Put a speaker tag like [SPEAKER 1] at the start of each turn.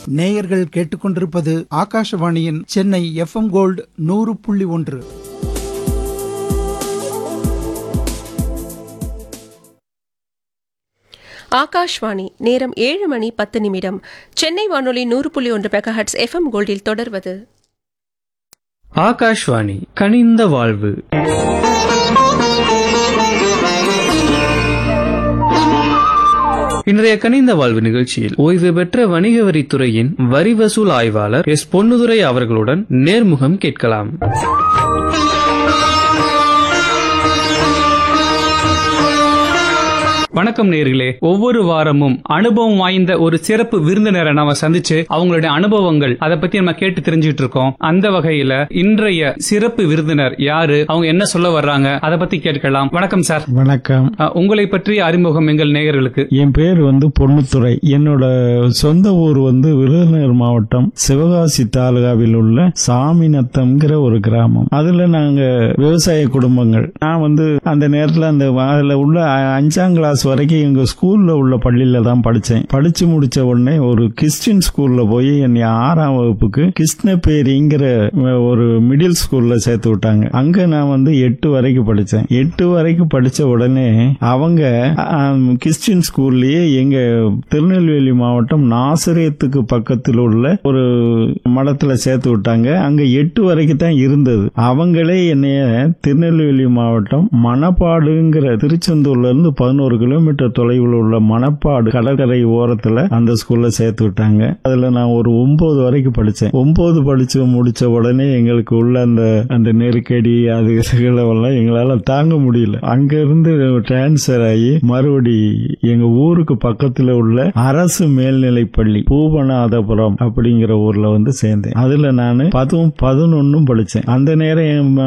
[SPEAKER 1] நேயர்கள் கேட்டுக்கொண்டிருப்பது ஆகாஷவாணியின் சென்னை எஃப்எம் கோல்டு நூறு புள்ளி ஒன்று
[SPEAKER 2] ஆகாஷ்வாணி நேரம் ஏழு மணி பத்து நிமிடம் சென்னை வானொலி நூறு புள்ளி ஒன்று மெகாஹட்ஸ் எஃப்எம் கோல்டில் தொடர்வது
[SPEAKER 3] ஆகாஷ்வாணி கனிந்த வாழ்வு இன்றைய கனிந்த வாழ்வு நிகழ்ச்சியில் ஓய்வு பெற்ற வணிக வரித்துறையின் வரி வசூல் ஆய்வாளர் எஸ் பொன்னுதுரை அவர்களுடன் நேர்முகம் கேட்கலாம் வணக்கம் நேர்களே ஒவ்வொரு வாரமும் அனுபவம் வாய்ந்த ஒரு சிறப்பு விருந்தினரை நாம சந்திச்சு அவங்களுடைய அனுபவங்கள் அதை பத்தி நம்ம கேட்டு தெரிஞ்சுட்டு இருக்கோம் அந்த வகையில இன்றைய சிறப்பு விருந்தினர் யாரு அவங்க என்ன சொல்ல வர்றாங்க அதை பத்தி கேட்கலாம் வணக்கம் சார்
[SPEAKER 4] வணக்கம்
[SPEAKER 3] அஹ், உங்களை பற்றிய அறிமுகம் எங்கள் நேயர்களுக்கு
[SPEAKER 4] என் பேர் வந்து பொன்னுத்துறை என்னோட சொந்த ஊர் வந்து விருதுநகர் மாவட்டம் சிவகாசி தாலுகாவில் உள்ள சாமிநத்தம்ங்கிற ஒரு கிராமம் அதுல நாங்க விவசாய குடும்பங்கள் நான் வந்து அந்த நேரத்துல அந்த அதுல உள்ள அ- அஞ்சாம் கிளாஸ் வரைக்கும் எங்க ஸ்கூல்ல உள்ள பள்ளியில தான் படிச்சேன் படிச்சு முடிச்ச உடனே ஒரு கிறிஸ்டின் ஸ்கூல்ல போய் என்னை ஆறாம் வகுப்புக்கு கிருஷ்ணபேரிங்கிற ஒரு மிடில் ஸ்கூல்ல சேர்த்து விட்டாங்க அங்க நான் வந்து எட்டு வரைக்கும் படிச்சேன் எட்டு வரைக்கும் படிச்ச உடனே அவங்க ஆம், கிறிஸ்டின் ஸ்கூல்லயே எங்க திருநெல்வேலி மாவட்டம் நாசரேத்துக்கு பக்கத்தில் உள்ள ஒரு மடத்துல சேர்த்து விட்டாங்க அங்க எட்டு வரைக்கும் தான் இருந்தது அவங்களே என்னைய திருநெல்வேலி மாவட்டம் மணப்பாடுங்கிற திருச்செந்தூர்ல இருந்து பதினோரு கிலோமீட்டர் தொலைவில் உள்ள மணப்பாடு கடற்கரை ஓரத்துல அந்த ஸ்கூல்ல சேர்த்து விட்டாங்க அதுல நான் ஒரு ஒன்பது வரைக்கும் படிச்சேன் ஒன்பது படிச்சு முடிச்ச உடனே எங்களுக்கு உள்ள அந்த அந்த நெருக்கடி அது இதுகளெல்லாம் எங்களால தாங்க முடியல அங்க இருந்து டிரான்ஸ்பர் ஆகி மறுபடி எங்க ஊருக்கு பக்கத்துல உள்ள அரசு மேல்நிலை பள்ளி பூவநாதபுரம் அப்படிங்கிற ஊர்ல வந்து சேர்ந்தேன் அதுல நான் பதும் பதினொன்னும் படிச்சேன் அந்த நேரம் என்